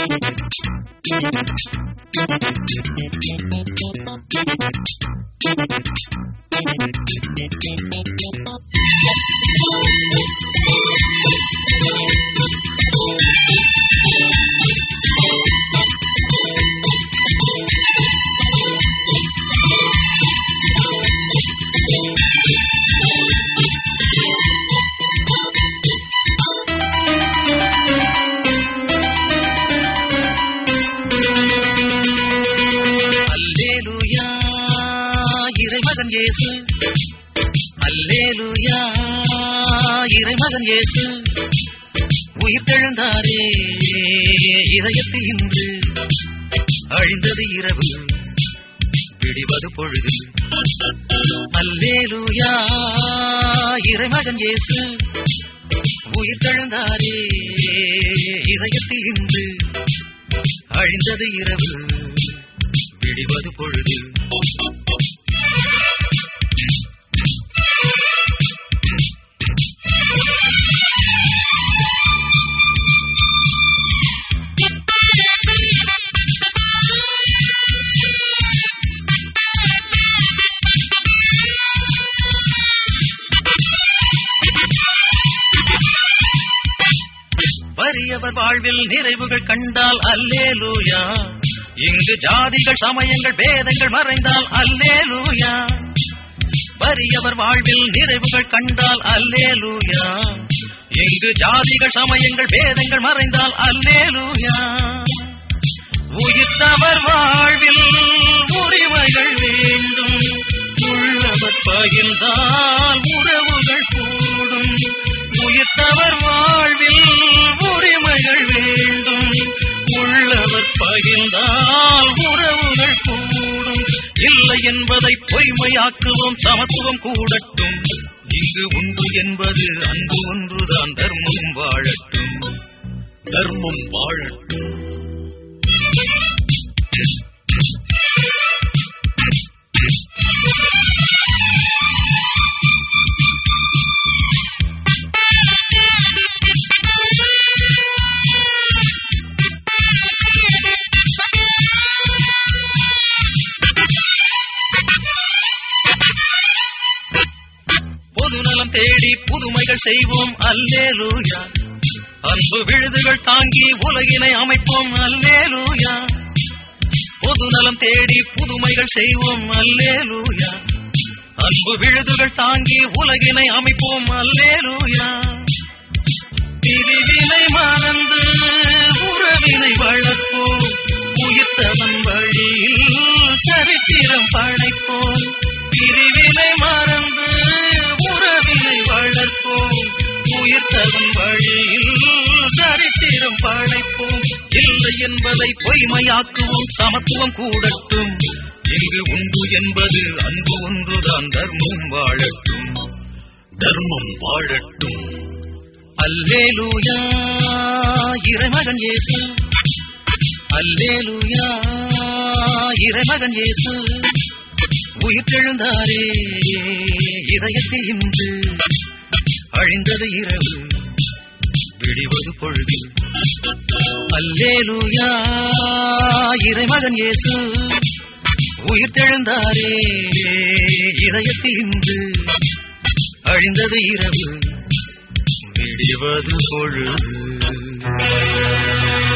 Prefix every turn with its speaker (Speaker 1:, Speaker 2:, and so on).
Speaker 1: அல்லேலூயா இறைமகன் இயேசு அல்லேலூயா இறைமகன் இயேசு உயிர்த்தெழுந்தாரே இதயத்தில் இன்று அழிந்தது இரவு விடிவது பொழுது அல்லேலூயா இறைமகன் இயேசு உயிர்த்தெழுந்தாரே இதயத்தில் இன்று அழிந்தது இரவு விடிவது பொழுது வறியவர் வாழ்வில் நிறைவுகள் கண்டால் அல்லேலூயா இங்கு ஜாதிகள் சமயங்கள் பேதங்கள் மறைந்தால் அல்லேலூயா வறியவர் வாழ்வில் நிறைவுகள் கண்டால் அல்லேலூயா இங்கு ஜாதிகள் சமயங்கள் பேதங்கள் மறைந்தால் அல்லேலூயா உயிர்த்தவர் வாழ்வில் உரிமைகள் வேண்டும் உள்ளவர் பகிர்ந்தால் உறவுகள் கூடும் உயிர்த்தவர் வாழ்வில் உரிமைகள் வேண்டும் உள்ளவர் பகிர்ந்தால் உறவுகள் கூடும் இல்லை என்பதை பொய்மையாக்குவோம் சமத்துவம் கூடட்டும் இங்கு உண்டு என்பது அன்பு ஒன்றுதான் தர்மம் வாழட்டும்
Speaker 2: தர்மம் வாழட்டும்
Speaker 1: பொதுநலம் தேடி புதுமைகள் செய்வோம் அல்லேலூயா அன்பு விழுதுகள் தாங்கி உலகினை அமைப்போம் அல்லேலூயா பொதுநலம் தேடி புதுமைகள் செய்வோம் அல்லேலூயா அன்பு விழுதுகள் தாங்கி உலகினை அமைப்போம் அல்லேலூயா பிரிவினை மறந்து உறவினை வளர்ப்போம் உயிர்த்தவன் வழியில் சரித்திரம் படைப்போம் பிரிவினை மறந்து உறவினை வளர்ப்போம் உயிர்த்தவன் வழியில் சரித்திரம் படைப்போம் இல்லை என்பதை பொய்மையாக்குவோம் சமத்துவம் கூடட்டும் இங்கு உண்டு என்பது அன்பு ஒன்றுதான் தர்மம் வாழட்டும்
Speaker 2: தர்மம் வாழட்டும்
Speaker 1: அல்லேலூயா இறைமகன் இயேசு அல்லேலூயா இறைமகன் இயேசு உயிர்த்தெழுந்தாரே இதயத்தில் இன்று அழிந்தது இரவு விடிவது பொழுது அல்லேலூயா இறைமகன் இயேசு உயிர்த்தெழுந்தாரே இதயத்தில் இன்று அழிந்தது இரவு விடிவது பொழுது